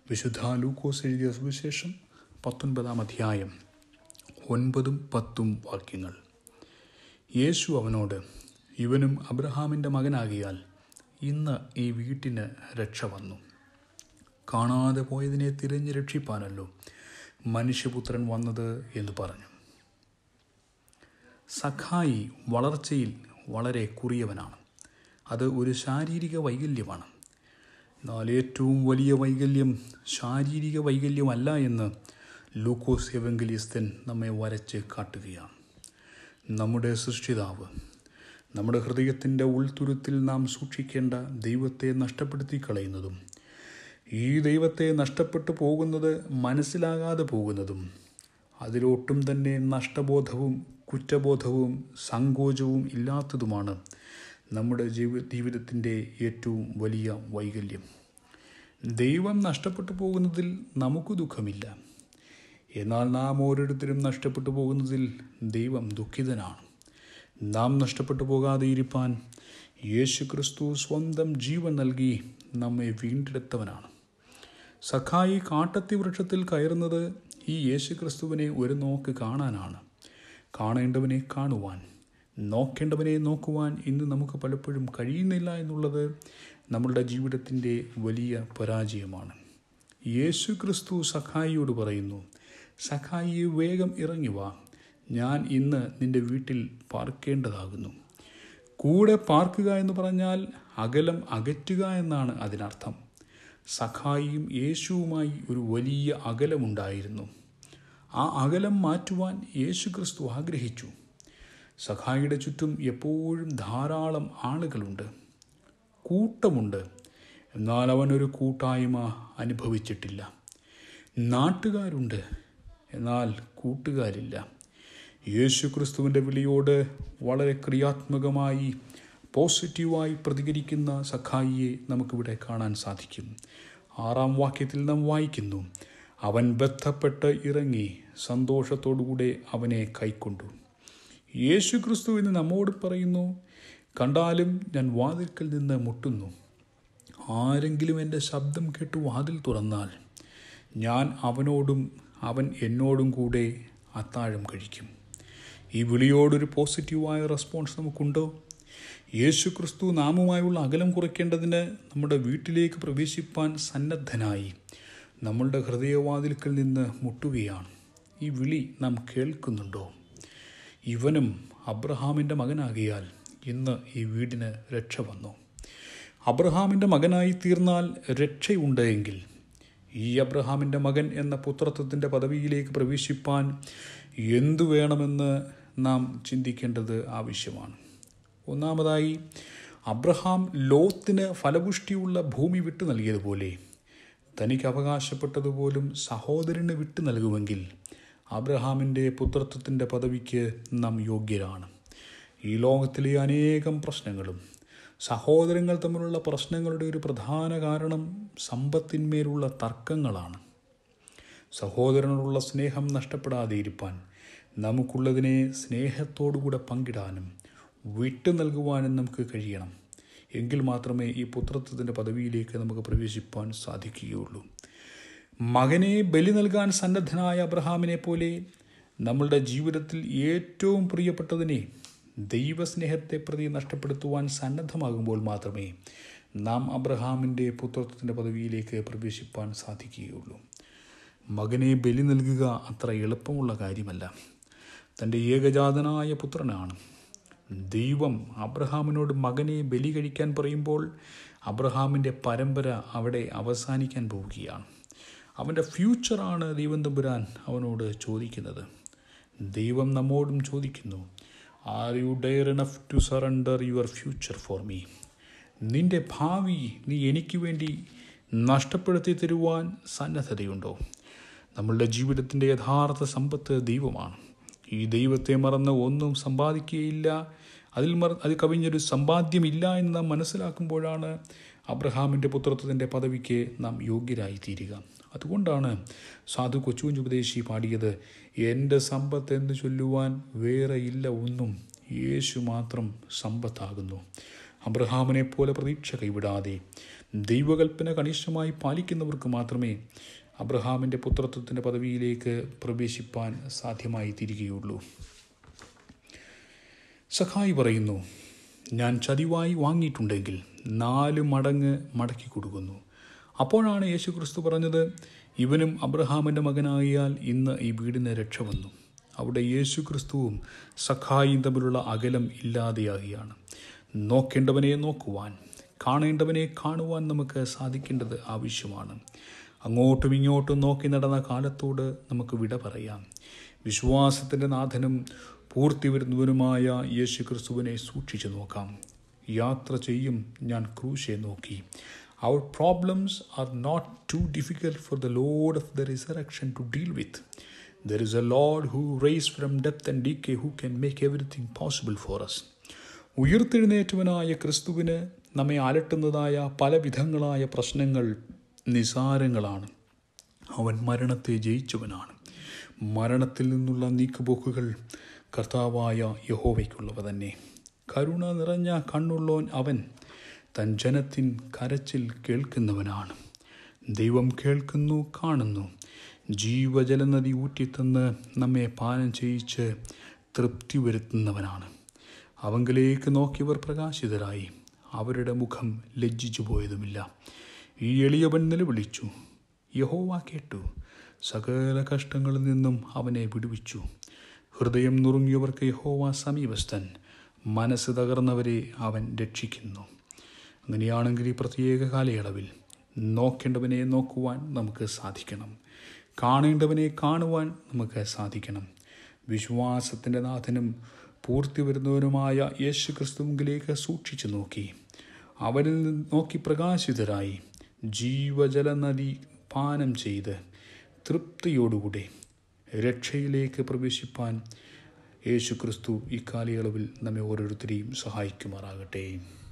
വിശുദ്ധ ലൂക്കോസ് എഴുതിയ സുവിശേഷം പത്തൊൻപതാം അധ്യായം ഒൻപതും പത്തും വാക്യങ്ങൾ യേശു അവനോട് ഇവനും അബ്രഹാമിൻ്റെ മകനാകിയാൽ ഇന്ന് ഈ വീട്ടിന് രക്ഷ വന്നു കാണാതെ പോയതിനെ തിരഞ്ഞ് രക്ഷിപ്പാനല്ലോ മനുഷ്യപുത്രൻ വന്നത് എന്ന് പറഞ്ഞു സഖായി വളർച്ചയിൽ വളരെ കുറിയവനാണ് അത് ഒരു ശാരീരിക വൈകല്യമാണ് എന്നാൽ ഏറ്റവും വലിയ വൈകല്യം ശാരീരിക വൈകല്യമല്ല എന്ന് ലൂക്കോസ് എവങ്കലിസ്തൻ നമ്മെ വരച്ച് കാട്ടുകയാണ് നമ്മുടെ സൃഷ്ടിതാവ് നമ്മുടെ ഹൃദയത്തിൻ്റെ ഉൾത്തുരുത്തിൽ നാം സൂക്ഷിക്കേണ്ട ദൈവത്തെ നഷ്ടപ്പെടുത്തി കളയുന്നതും ഈ ദൈവത്തെ നഷ്ടപ്പെട്ടു പോകുന്നത് മനസ്സിലാകാതെ പോകുന്നതും അതിലൊട്ടും തന്നെ നഷ്ടബോധവും കുറ്റബോധവും സങ്കോചവും ഇല്ലാത്തതുമാണ് നമ്മുടെ ജീവി ജീവിതത്തിൻ്റെ ഏറ്റവും വലിയ വൈകല്യം ദൈവം നഷ്ടപ്പെട്ടു പോകുന്നതിൽ നമുക്ക് ദുഃഖമില്ല എന്നാൽ നാം ഓരോരുത്തരും നഷ്ടപ്പെട്ടു പോകുന്നതിൽ ദൈവം ദുഃഖിതനാണ് നാം നഷ്ടപ്പെട്ടു പോകാതെ ഇരിപ്പാൻ യേശു ക്രിസ്തു സ്വന്തം ജീവൻ നൽകി നമ്മെ വീണ്ടെടുത്തവനാണ് സഖായി കാട്ടത്തി വൃക്ഷത്തിൽ കയറുന്നത് ഈ യേശു ക്രിസ്തുവിനെ ഒരു നോക്ക് കാണാനാണ് കാണേണ്ടവനെ കാണുവാൻ നോക്കേണ്ടവനെ നോക്കുവാൻ ഇന്ന് നമുക്ക് പലപ്പോഴും കഴിയുന്നില്ല എന്നുള്ളത് നമ്മളുടെ ജീവിതത്തിൻ്റെ വലിയ പരാജയമാണ് യേശു ക്രിസ്തു സഖായിയോട് പറയുന്നു സഖായി വേഗം ഇറങ്ങി വാ ഞാൻ ഇന്ന് നിന്റെ വീട്ടിൽ പാർക്കേണ്ടതാകുന്നു കൂടെ പാർക്കുക എന്ന് പറഞ്ഞാൽ അകലം അകറ്റുക എന്നാണ് അതിനർത്ഥം സഖായിയും യേശുവുമായി ഒരു വലിയ അകലമുണ്ടായിരുന്നു ആ അകലം മാറ്റുവാൻ യേശു ക്രിസ്തു ആഗ്രഹിച്ചു സഖായിയുടെ ചുറ്റും എപ്പോഴും ധാരാളം ആളുകളുണ്ട് കൂട്ടമുണ്ട് എന്നാൽ അവനൊരു കൂട്ടായ്മ അനുഭവിച്ചിട്ടില്ല നാട്ടുകാരുണ്ട് എന്നാൽ കൂട്ടുകാരില്ല യേശു ക്രിസ്തുവിൻ്റെ വിളിയോട് വളരെ ക്രിയാത്മകമായി പോസിറ്റീവായി പ്രതികരിക്കുന്ന സഖായിയെ നമുക്കിവിടെ കാണാൻ സാധിക്കും ആറാം വാക്യത്തിൽ നാം വായിക്കുന്നു അവൻ ബന്ധപ്പെട്ട് ഇറങ്ങി സന്തോഷത്തോടുകൂടെ അവനെ കൈക്കൊണ്ടു യേശു ക്രിസ്തു എന്ന് നമ്മോട് പറയുന്നു കണ്ടാലും ഞാൻ വാതിൽക്കൽ നിന്ന് മുട്ടുന്നു ആരെങ്കിലും എൻ്റെ ശബ്ദം കേട്ട് വാതിൽ തുറന്നാൽ ഞാൻ അവനോടും അവൻ എന്നോടും കൂടെ അത്താഴം കഴിക്കും ഈ വിളിയോടൊരു പോസിറ്റീവായ റെസ്പോൺസ് നമുക്കുണ്ടോ യേശു ക്രിസ്തു നാമുമായുള്ള അകലം കുറയ്ക്കേണ്ടതിന് നമ്മുടെ വീട്ടിലേക്ക് പ്രവേശിപ്പാൻ സന്നദ്ധനായി നമ്മളുടെ ഹൃദയവാതിൽക്കൽ നിന്ന് മുട്ടുകയാണ് ഈ വിളി നാം കേൾക്കുന്നുണ്ടോ ഇവനും അബ്രഹാമിൻ്റെ മകനാകിയാൽ ഇന്ന് ഈ വീടിന് രക്ഷ വന്നു അബ്രഹാമിൻ്റെ മകനായി തീർന്നാൽ രക്ഷയുണ്ട് എങ്കിൽ ഈ അബ്രഹാമിൻ്റെ മകൻ എന്ന പുത്രത്വത്തിൻ്റെ പദവിയിലേക്ക് പ്രവേശിപ്പാൻ എന്തു വേണമെന്ന് നാം ചിന്തിക്കേണ്ടത് ആവശ്യമാണ് ഒന്നാമതായി അബ്രഹാം ലോത്തിന് ഫലപുഷ്ടിയുള്ള ഭൂമി വിട്ടു നൽകിയതുപോലെ തനിക്ക് അവകാശപ്പെട്ടതുപോലും സഹോദരന് വിട്ടു നൽകുമെങ്കിൽ അബ്രഹാമിൻ്റെ പുത്രത്വത്തിൻ്റെ പദവിക്ക് നാം യോഗ്യരാണ് ഈ ലോകത്തിലെ അനേകം പ്രശ്നങ്ങളും സഹോദരങ്ങൾ തമ്മിലുള്ള പ്രശ്നങ്ങളുടെ ഒരു പ്രധാന കാരണം സമ്പത്തിന്മേലുള്ള തർക്കങ്ങളാണ് സഹോദരനോടുള്ള സ്നേഹം നഷ്ടപ്പെടാതെ ഇരിപ്പാൻ നമുക്കുള്ളതിനെ സ്നേഹത്തോടുകൂടെ പങ്കിടാനും വിട്ടു നൽകുവാനും നമുക്ക് കഴിയണം എങ്കിൽ മാത്രമേ ഈ പുത്രത്വത്തിൻ്റെ പദവിയിലേക്ക് നമുക്ക് പ്രവേശിപ്പാൻ സാധിക്കുകയുള്ളൂ മകനെ ബലി നൽകാൻ സന്നദ്ധനായ അബ്രഹാമിനെ പോലെ നമ്മളുടെ ജീവിതത്തിൽ ഏറ്റവും പ്രിയപ്പെട്ടതിനെ ദൈവസ്നേഹത്തെ പ്രതി നഷ്ടപ്പെടുത്തുവാൻ സന്നദ്ധമാകുമ്പോൾ മാത്രമേ നാം അബ്രഹാമിൻ്റെ പുത്രത്വത്തിൻ്റെ പദവിയിലേക്ക് പ്രവേശിപ്പാൻ സാധിക്കുകയുള്ളൂ മകനെ ബലി നൽകുക അത്ര എളുപ്പമുള്ള കാര്യമല്ല തൻ്റെ ഏകജാതനായ പുത്രനാണ് ദൈവം അബ്രഹാമിനോട് മകനെ ബലി കഴിക്കാൻ പറയുമ്പോൾ അബ്രഹാമിൻ്റെ പരമ്പര അവിടെ അവസാനിക്കാൻ പോവുകയാണ് അവൻ്റെ ഫ്യൂച്ചറാണ് ദൈവം തമ്പുരാൻ അവനോട് ചോദിക്കുന്നത് ദൈവം നമ്മോടും ചോദിക്കുന്നു are you dare enough to surrender your future for me നിന്റെ ഭാവി നീ എനിക്ക് വേണ്ടി നഷ്ടപ്പെടുത്തി തരുവാൻ സന്നദ്ധതയുണ്ടോ നമ്മളുടെ ജീവിതത്തിൻ്റെ യഥാർത്ഥ സമ്പത്ത് ദൈവമാണ് ഈ ദൈവത്തെ മറന്ന് ഒന്നും സമ്പാദിക്കുകയില്ല അതിൽ മറ അത് കവിഞ്ഞൊരു സമ്പാദ്യമില്ല എന്ന് നാം മനസ്സിലാക്കുമ്പോഴാണ് അബ്രഹാമിൻ്റെ പുത്രത്വത്തിൻ്റെ പദവിക്ക് നാം യോഗ്യരായി തീരുക അതുകൊണ്ടാണ് സാധു കൊച്ചുകുഞ്ചുപദേശി പാടിയത് എൻ്റെ സമ്പത്ത് എന്ന് ചൊല്ലുവാൻ വേറെ ഇല്ല ഒന്നും യേശു മാത്രം സമ്പത്താകുന്നു അബ്രഹാമിനെ പോലെ പ്രതീക്ഷ കൈവിടാതെ ദൈവകൽപ്പന കണിഷ്ഠമായി പാലിക്കുന്നവർക്ക് മാത്രമേ അബ്രഹാമിൻ്റെ പുത്രത്വത്തിൻ്റെ പദവിയിലേക്ക് പ്രവേശിപ്പാൻ സാധ്യമായി തീരുകയുള്ളൂ സഖായി പറയുന്നു ഞാൻ ചതിവായി വാങ്ങിയിട്ടുണ്ടെങ്കിൽ നാല് മടങ്ങ് മടക്കി കൊടുക്കുന്നു അപ്പോഴാണ് യേശു ക്രിസ്തു പറഞ്ഞത് ഇവനും അബ്രഹാമിൻ്റെ മകനാകിയാൽ ഇന്ന് ഈ വീടിന് രക്ഷ വന്നു അവിടെ യേശു ക്രിസ്തുവും സഖായും തമ്മിലുള്ള അകലം ഇല്ലാതെയാകുകയാണ് നോക്കേണ്ടവനെ നോക്കുവാൻ കാണേണ്ടവനെ കാണുവാൻ നമുക്ക് സാധിക്കേണ്ടത് ആവശ്യമാണ് അങ്ങോട്ടും ഇങ്ങോട്ടും നോക്കി നടന്ന കാലത്തോട് നമുക്ക് വിട പറയാം വിശ്വാസത്തിൻ്റെ നാഥനും പൂർത്തി വരുന്നവനുമായ യേശു ക്രിസ്തുവിനെ സൂക്ഷിച്ചു നോക്കാം യാത്ര ചെയ്യും ഞാൻ ക്രൂശെ നോക്കി our problems are not too difficult for the Lord of the resurrection to deal with there is a Lord who rose from depth and decay who can make everything possible for us ഉയർത്തെഴുന്നേറ്റവനായ ക്രിസ്തുവിന് നമ്മെ അലട്ടുന്നതായ പല വിധങ്ങളായ പ്രശ്നങ്ങൾ നിസാരങ്ങളാണ് അവൻ മരണത്തെ ജയിച്ചവനാണ് മരണത്തിൽ നിന്നുള്ള നീക്കുപോക്കുകൾ കർത്താവായ യഹോവയ്ക്കുള്ളവ തന്നെ കരുണ നിറഞ്ഞ കണ്ണുള്ളോൻ അവൻ തൻ ജനത്തിൻ കരച്ചിൽ കേൾക്കുന്നവനാണ് ദൈവം കേൾക്കുന്നു കാണുന്നു ജീവജലനദി ഊറ്റിത്തന്ന് നമ്മെ പാനം ചെയ്യിച്ച് തൃപ്തി വരുത്തുന്നവനാണ് അവങ്കിലേക്ക് നോക്കിയവർ പ്രകാശിതരായി അവരുടെ മുഖം ലജ്ജിച്ചു പോയതുമില്ല ഈ എളിയവൻ നിലവിളിച്ചു യഹോവ കേട്ടു സകല കഷ്ടങ്ങളിൽ നിന്നും അവനെ വിടുവിച്ചു ഹൃദയം നുറുങ്ങിയവർക്ക് യഹോവ സമീപസ്ഥൻ മനസ്സ് തകർന്നവരെ അവൻ രക്ഷിക്കുന്നു അങ്ങനെയാണെങ്കിൽ ഈ പ്രത്യേക കാലയളവിൽ നോക്കേണ്ടവനെ നോക്കുവാൻ നമുക്ക് സാധിക്കണം കാണേണ്ടവനെ കാണുവാൻ നമുക്ക് സാധിക്കണം വിശ്വാസത്തിൻ്റെ നാഥനും പൂർത്തി വരുന്നവനുമായ യേശു ക്രിസ്തുവിലേക്ക് സൂക്ഷിച്ചു നോക്കി അവരിൽ നിന്ന് നോക്കി പ്രകാശിതരായി ജീവജല നദി പാനം ചെയ്ത് തൃപ്തിയോടുകൂടി രക്ഷയിലേക്ക് പ്രവേശിപ്പാൻ യേശു ക്രിസ്തു ഈ കാലയളവിൽ നമ്മെ ഓരോരുത്തരെയും സഹായിക്കുമാറാകട്ടെ